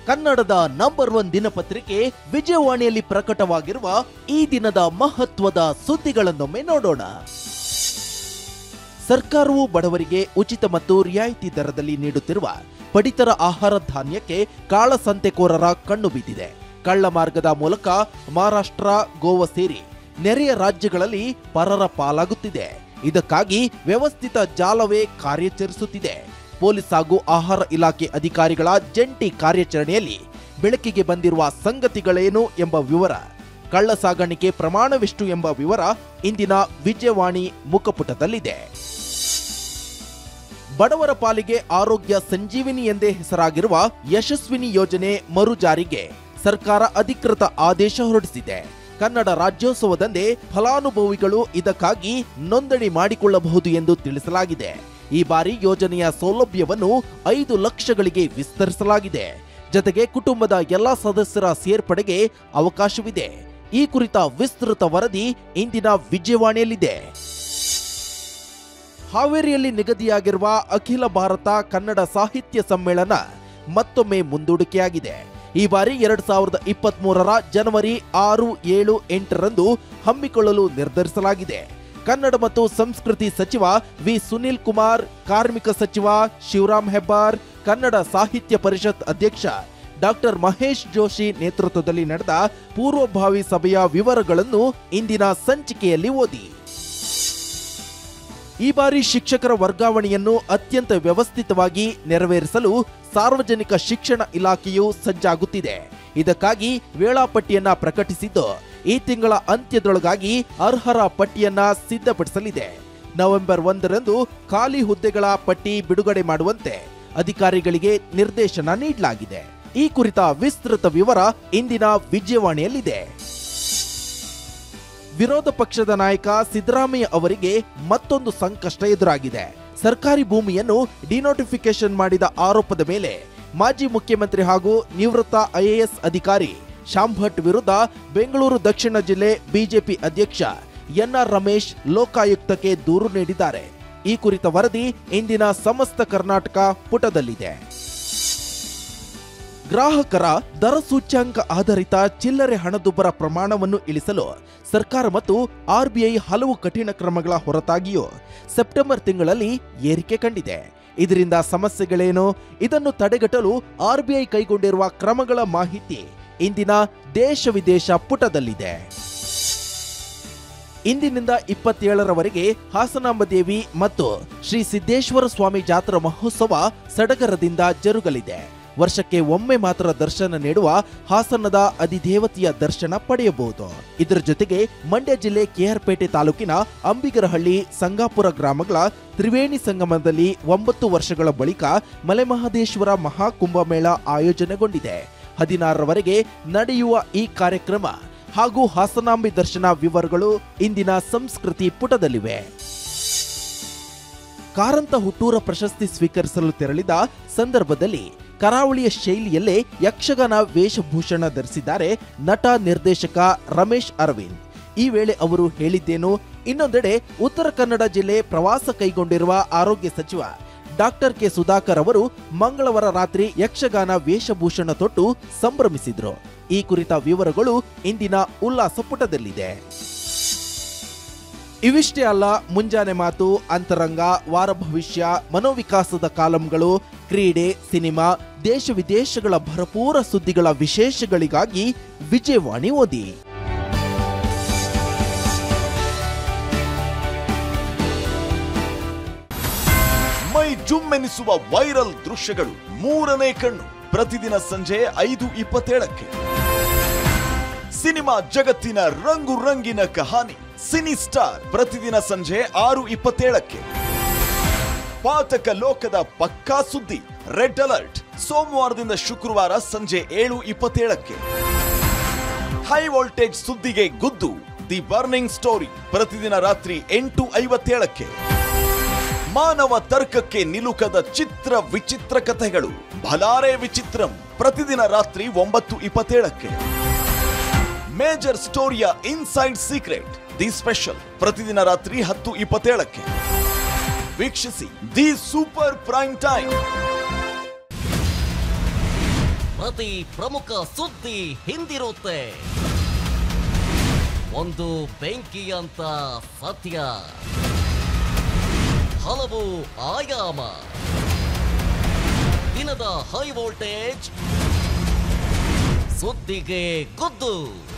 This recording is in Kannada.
ಕನ್ನಡದ ನಂಬರ್ ಒನ್ ದಿನಪತ್ರಿಕೆ ವಿಜಯವಾಣಿಯಲ್ಲಿ ಪ್ರಕಟವಾಗಿರುವ ಈ ದಿನದ ಮಹತ್ವದ ಸುದ್ದಿಗಳನ್ನೊಮ್ಮೆ ನೋಡೋಣ ಸರ್ಕಾರವು ಬಡವರಿಗೆ ಉಚಿತ ಮತ್ತು ರಿಯಾಯಿತಿ ದರದಲ್ಲಿ ನೀಡುತ್ತಿರುವ ಪಡಿತರ ಆಹಾರ ಧಾನ್ಯಕ್ಕೆ ಕಾಳಸಂತೆಕೋರರ ಕಣ್ಣು ಬಿದ್ದಿದೆ ಕಳ್ಳ ಮಾರ್ಗದ ಮೂಲಕ ಮಹಾರಾಷ್ಟ್ರ ಗೋವಾ ಸೇರಿ ನೆರೆಯ ರಾಜ್ಯಗಳಲ್ಲಿ ಪರರ ಪಾಲಾಗುತ್ತಿದೆ ಇದಕ್ಕಾಗಿ ವ್ಯವಸ್ಥಿತ ಜಾಲವೇ ಕಾರ್ಯಾಚರಿಸುತ್ತಿದೆ ಪೊಲೀಸ್ ಹಾಗೂ ಆಹಾರ ಇಲಾಖೆ ಅಧಿಕಾರಿಗಳ ಜಂಟಿ ಕಾರ್ಯಾಚರಣೆಯಲ್ಲಿ ಬೆಳಕಿಗೆ ಬಂದಿರುವ ಸಂಗತಿಗಳೇನು ಎಂಬ ವಿವರ ಕಳ್ಳ ಸಾಗಾಣಿಕೆ ಪ್ರಮಾಣವೆಷ್ಟು ಎಂಬ ವಿವರ ಇಂದಿನ ವಿಜಯವಾಣಿ ಮುಖಪುಟದಲ್ಲಿದೆ ಬಡವರ ಪಾಲಿಗೆ ಆರೋಗ್ಯ ಸಂಜೀವಿನಿ ಎಂದೇ ಹೆಸರಾಗಿರುವ ಯಶಸ್ವಿನಿ ಯೋಜನೆ ಮರು ಜಾರಿಗೆ ಸರ್ಕಾರ ಅಧಿಕೃತ ಆದೇಶ ಹೊರಡಿಸಿದೆ ಕನ್ನಡ ರಾಜ್ಯೋತ್ಸವದಂದೇ ಫಲಾನುಭವಿಗಳು ಇದಕ್ಕಾಗಿ ನೋಂದಣಿ ಮಾಡಿಕೊಳ್ಳಬಹುದು ಎಂದು ತಿಳಿಸಲಾಗಿದೆ ಈ ಬಾರಿ ಯೋಜನೆಯ ಸೌಲಭ್ಯವನ್ನು ಐದು ಲಕ್ಷಗಳಿಗೆ ವಿಸ್ತರಿಸಲಾಗಿದೆ ಜೊತೆಗೆ ಕುಟುಂಬದ ಎಲ್ಲಾ ಸದಸ್ಯರ ಸೇರ್ಪಡೆಗೆ ಅವಕಾಶವಿದೆ ಈ ಕುರಿತ ವಿಸ್ತೃತ ವರದಿ ಇಂದಿನ ವಿಜಯವಾಣಿಯಲ್ಲಿದೆ ಹಾವೇರಿಯಲ್ಲಿ ನಿಗದಿಯಾಗಿರುವ ಅಖಿಲ ಭಾರತ ಕನ್ನಡ ಸಾಹಿತ್ಯ ಸಮ್ಮೇಳನ ಮತ್ತೊಮ್ಮೆ ಮುಂದೂಡಿಕೆಯಾಗಿದೆ ಈ ಬಾರಿ ಎರಡ್ ಸಾವಿರದ ಇಪ್ಪತ್ತ್ ಮೂರರ ಜನವರಿ ಆರು ಏಳು ಎಂಟರಂದು ಹಮ್ಮಿಕೊಳ್ಳಲು ನಿರ್ಧರಿಸಲಾಗಿದೆ ಕನ್ನಡ ಮತ್ತು ಸಂಸ್ಕೃತಿ ಸಚಿವ ವಿ ಸುನಿಲ್ ಕುಮಾರ್ ಕಾರ್ಮಿಕ ಸಚಿವ ಶಿವರಾಮ್ ಹೆಬ್ಬಾರ್ ಕನ್ನಡ ಸಾಹಿತ್ಯ ಪರಿಷತ್ ಅಧ್ಯಕ್ಷ ಡಾಕ್ಟರ್ ಮಹೇಶ್ ಜೋಶಿ ನೇತೃತ್ವದಲ್ಲಿ ನಡೆದ ಪೂರ್ವಭಾವಿ ಸಭೆಯ ವಿವರಗಳನ್ನು ಇಂದಿನ ಸಂಚಿಕೆಯಲ್ಲಿ ಓದಿ ಈ ಬಾರಿ ಶಿಕ್ಷಕರ ವರ್ಗಾವಣೆಯನ್ನು ಅತ್ಯಂತ ವ್ಯವಸ್ಥಿತವಾಗಿ ನೆರವೇರಿಸಲು ಸಾರ್ವಜನಿಕ ಶಿಕ್ಷಣ ಇಲಾಖೆಯು ಸಜ್ಜಾಗುತ್ತಿದೆ ಇದಕ್ಕಾಗಿ ವೇಳಾಪಟ್ಟಿಯನ್ನ ಪ್ರಕಟಿಸಿದ್ದು ಈ ತಿಂಗಳ ಅಂತ್ಯದೊಳಗಾಗಿ ಅರ್ಹರ ಪಟ್ಟಿಯನ್ನ ಸಿದ್ಧಪಡಿಸಲಿದೆ ನವೆಂಬರ್ ಒಂದರಂದು ಖಾಲಿ ಹುದ್ದೆಗಳ ಪಟ್ಟಿ ಬಿಡುಗಡೆ ಮಾಡುವಂತೆ ಅಧಿಕಾರಿಗಳಿಗೆ ನಿರ್ದೇಶನ ನೀಡಲಾಗಿದೆ ಈ ಕುರಿತ ವಿಸ್ತೃತ ವಿವರ ಇಂದಿನ ವಿಜಯವಾಣಿಯಲ್ಲಿದೆ ವಿರೋಧ ಪಕ್ಷದ ನಾಯಕ ಸಿದ್ದರಾಮಯ್ಯ ಅವರಿಗೆ ಮತ್ತೊಂದು ಸಂಕಷ್ಟ ಎದುರಾಗಿದೆ ಸರ್ಕಾರಿ ಭೂಮಿಯನ್ನು ಡಿನೋಟಿಫಿಕೇಶನ್ ಮಾಡಿದ ಆರೋಪದ ಮೇಲೆ ಮಾಜಿ ಮುಖ್ಯಮಂತ್ರಿ ಹಾಗೂ ನಿವೃತ್ತ ಐಎಎಸ್ ಅಧಿಕಾರಿ ಶ್ಯಾಮ್ ಭಟ್ ವಿರುದ್ಧ ಬೆಂಗಳೂರು ದಕ್ಷಿಣ ಜಿಲ್ಲೆ ಬಿಜೆಪಿ ಅಧ್ಯಕ್ಷ ಎನ್ಆರ್ ರಮೇಶ್ ಲೋಕಾಯುಕ್ತಕ್ಕೆ ದೂರು ನೀಡಿದ್ದಾರೆ ಈ ಕುರಿತ ವರದಿ ಇಂದಿನ ಸಮಸ್ತ ಕರ್ನಾಟಕ ಪುಟದಲ್ಲಿದೆ ಗ್ರಾಹಕರ ದರ ಸೂಚ್ಯಾಂಕ ಆಧಾರಿತ ಚಿಲ್ಲರೆ ಹಣದುಬ್ಬರ ಪ್ರಮಾಣವನ್ನು ಇಳಿಸಲು ಸರ್ಕಾರ ಮತ್ತು ಆರ್ಬಿಐ ಹಲವು ಕಠಿಣ ಕ್ರಮಗಳ ಹೊರತಾಗಿಯೂ ಸೆಪ್ಟೆಂಬರ್ ತಿಂಗಳಲ್ಲಿ ಏರಿಕೆ ಕಂಡಿದೆ ಇದರಿಂದ ಸಮಸ್ಯೆಗಳೇನು ಇದನ್ನು ತಡೆಗಟ್ಟಲು ಆರ್ಬಿಐ ಕೈಗೊಂಡಿರುವ ಕ್ರಮಗಳ ಮಾಹಿತಿ ಇಂದಿನ ದೇಶ ವಿದೇಶ ಪುಟದಲ್ಲಿದೆ ಇಂದಿನಿಂದ ಇಪ್ಪತ್ತೇಳರವರೆಗೆ ಹಾಸನಾಂಬ ದೇವಿ ಮತ್ತು ಶ್ರೀ ಸಿದ್ದೇಶ್ವರ ಸ್ವಾಮಿ ಜಾತ್ರಾ ಮಹೋತ್ಸವ ಸಡಗರದಿಂದ ಜರುಗಲಿದೆ ವರ್ಷಕ್ಕೆ ಒಮ್ಮೆ ಮಾತ್ರ ದರ್ಶನ ನೀಡುವ ಹಾಸನದ ಅಧಿದೇವತೆಯ ದರ್ಶನ ಪಡೆಯಬಹುದು ಇದರ ಜೊತೆಗೆ ಮಂಡ್ಯ ಜಿಲ್ಲೆ ಕೆಆರ್ಪೇಟೆ ತಾಲೂಕಿನ ಅಂಬಿಗರಹಳ್ಳಿ ಸಂಗಾಪುರ ಗ್ರಾಮಗಳ ತ್ರಿವೇಣಿ ಸಂಗಮದಲ್ಲಿ ಒಂಬತ್ತು ವರ್ಷಗಳ ಬಳಿಕ ಮಲೆಮಹದೇಶ್ವರ ಮಹಾಕುಂಭಮೇಳ ಆಯೋಜನೆಗೊಂಡಿದೆ ಹದಿನಾರರವರೆಗೆ ನಡೆಯುವ ಈ ಕಾರ್ಯಕ್ರಮ ಹಾಗೂ ಹಾಸನಾಂಬಿ ದರ್ಶನ ವಿವರಗಳು ಇಂದಿನ ಸಂಸ್ಕೃತಿ ಪುಟದಲ್ಲಿವೆ ಕಾರಂತ ಹುಟ್ಟೂರ ಪ್ರಶಸ್ತಿ ಸ್ವೀಕರಿಸಲು ತೆರಳಿದ ಸಂದರ್ಭದಲ್ಲಿ ಕರಾವಳಿಯ ಶೈಲಿಯಲ್ಲೇ ಯಕ್ಷಗಾನ ವೇಷಭೂಷಣ ಧರಿಸಿದ್ದಾರೆ ನಟ ನಿರ್ದೇಶಕ ರಮೇಶ್ ಅರವಿಂದ್ ಈ ವೇಳೆ ಅವರು ಹೇಳಿದ್ದೇನು ಇನ್ನೊಂದೆಡೆ ಉತ್ತರ ಕನ್ನಡ ಜಿಲ್ಲೆ ಪ್ರವಾಸ ಕೈಗೊಂಡಿರುವ ಆರೋಗ್ಯ ಸಚಿವ ಡಾಕ್ಟರ್ ಕೆ ಸುಧಾಕರ್ ಅವರು ಮಂಗಳವಾರ ರಾತ್ರಿ ಯಕ್ಷಗಾನ ವೇಷಭೂಷಣ ತೊಟ್ಟು ಸಂಭ್ರಮಿಸಿದ್ರು ಈ ಕುರಿತ ವಿವರಗಳು ಇಂದಿನ ಉಲ್ಲಾಸ ಪುಟದಲ್ಲಿದೆ ಇವಿಷ್ಟೇ ಅಲ್ಲ ಮುಂಜಾನೆ ಮಾತು ಅಂತರಂಗ ವಾರ ಭವಿಷ್ಯ ಮನೋವಿಕಾಸದ ಕಾಲಂಗಳು ಕ್ರೀಡೆ ಸಿನಿಮಾ ದೇಶ ವಿದೇಶಗಳ ಭರಪೂರ ಸುದ್ದಿಗಳ ವಿಶೇಷಗಳಿಗಾಗಿ ವಿಜಯವಾಣಿ ಓದಿ ಮೈ ಜುಮ್ಮೆನಿಸುವ ವೈರಲ್ ದೃಶ್ಯಗಳು ಮೂರನೇ ಕಣ್ಣು ಪ್ರತಿದಿನ ಸಂಜೆ ಐದು ಇಪ್ಪತ್ತೇಳಕ್ಕೆ ಸಿನಿಮಾ ಜಗತ್ತಿನ ರಂಗು ರಂಗಿನ ಕಹಾನಿ ಸಿನಿ ಸ್ಟಾರ್ ಪ್ರತಿದಿನ ಸಂಜೆ ಆರು ಇಪ್ಪತ್ತೇಳಕ್ಕೆ ಪಾತಕ ಲೋಕದ ಪಕ್ಕಾ ಸುದ್ದಿ ರೆಡ್ ಅಲರ್ಟ್ ಸೋಮವಾರದಿಂದ ಶುಕ್ರವಾರ ಸಂಜೆ ಏಳು ಇಪ್ಪತ್ತೇಳಕ್ಕೆ ಹೈ ವೋಲ್ಟೇಜ್ ಸುದ್ದಿಗೆ ಗುದ್ದು ದಿ ಬರ್ನಿಂಗ್ ಸ್ಟೋರಿ ಪ್ರತಿದಿನ ರಾತ್ರಿ ಎಂಟು ಐವತ್ತೇಳಕ್ಕೆ ಮಾನವ ತರ್ಕಕ್ಕೆ ನಿಲುಕದ ಚಿತ್ರ ವಿಚಿತ್ರ ಕಥೆಗಳು ಭಲಾರೆ ವಿಚಿತ್ರಂ ಪ್ರತಿದಿನ ರಾತ್ರಿ ಒಂಬತ್ತು ಇಪ್ಪತ್ತೇಳಕ್ಕೆ ಮೇಜರ್ ಸ್ಟೋರಿಯ ಇನ್ಸೈಡ್ ಸೀಕ್ರೆಟ್ ದಿ ಸ್ಪೆಷಲ್ ಪ್ರತಿದಿನ ರಾತ್ರಿ ಹತ್ತು ಇಪ್ಪತ್ತೇಳಕ್ಕೆ ವೀಕ್ಷಿಸಿ ದಿ ಸೂಪರ್ ಪ್ರೈಮ್ ಟೈಮ್ ಪ್ರತಿ ಪ್ರಮುಖ ಸುದ್ದಿ ಹಿಂದಿರುತ್ತೆ ಒಂದು ಬೆಂಕಿಯಂತ ಸತ್ಯ ಹಲವು ಆಯಾಮ ದಿನದ ಹೈ ವೋಲ್ಟೇಜ್ ಸುದ್ದಿಗೆ ಗುದ್ದು